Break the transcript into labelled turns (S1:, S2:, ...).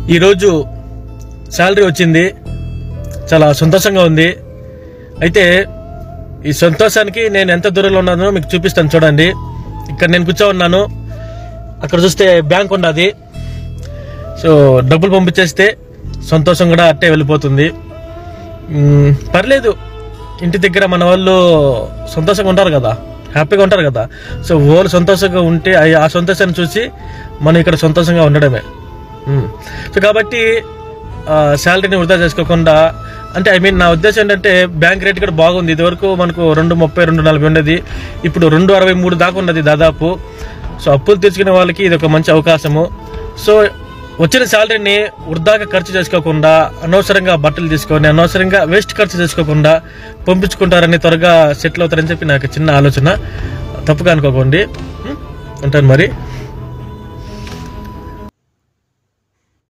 S1: ఈరోజు శాలరీ వచ్చింది చాలా సంతోషంగా ఉంది అయితే ఈ సంతోషానికి నేను ఎంత దూరంలో ఉన్నానో మీకు చూపిస్తాను చూడండి ఇక్కడ నేను కూర్చో ఉన్నాను అక్కడ చూస్తే బ్యాంక్ ఉన్నది సో డబ్బులు పంపించేస్తే సంతోషం కూడా అట్టే వెళ్ళిపోతుంది మ్మ్, పర్లేదు ఇంటి దగ్గర మన వాళ్ళు సంతోషంగా ఉంటారు కదా హ్యాపీగా ఉంటారు కదా సో వాళ్ళు సంతోషంగా ఉంటే ఆ- ఆ సంతోషాన్ని చూసి మనం ఇక్కడ సంతోషంగా ఉండడమే మ్మ్. సో కాబట్టి శాలరీని వృధా చేసుకోకుండా అంటే ఐ మీన్ నా ఉద్దేశం ఏంటంటే బ్యాంక్ రేట్ కూడా బాగుంది ఇదివరకు మనకు రెండు ముప్పై రెండు నలభై ఉండేది ఇప్పుడు రెండు అరవై మూడు దాకా ఉన్నది దాదాపు సో అప్పులు తీర్చుకునే వాళ్ళకి ఇది ఒక మంచి అవకాశము సో వచ్చిన శాలరీని వృధాగా ఖర్చు చేసుకోకుండా అనవసరంగా బట్టలు తీసుకొని అనవసరంగా వేస్ట్ ఖర్చు చేసుకోకుండా పంపించుకుంటారని త్వరగా సెటిల్ అవుతారని చెప్పి నాకు చిన్న ఆలోచన తప్పుగా అనుకోకండి ఉం? ఉంటాను మరి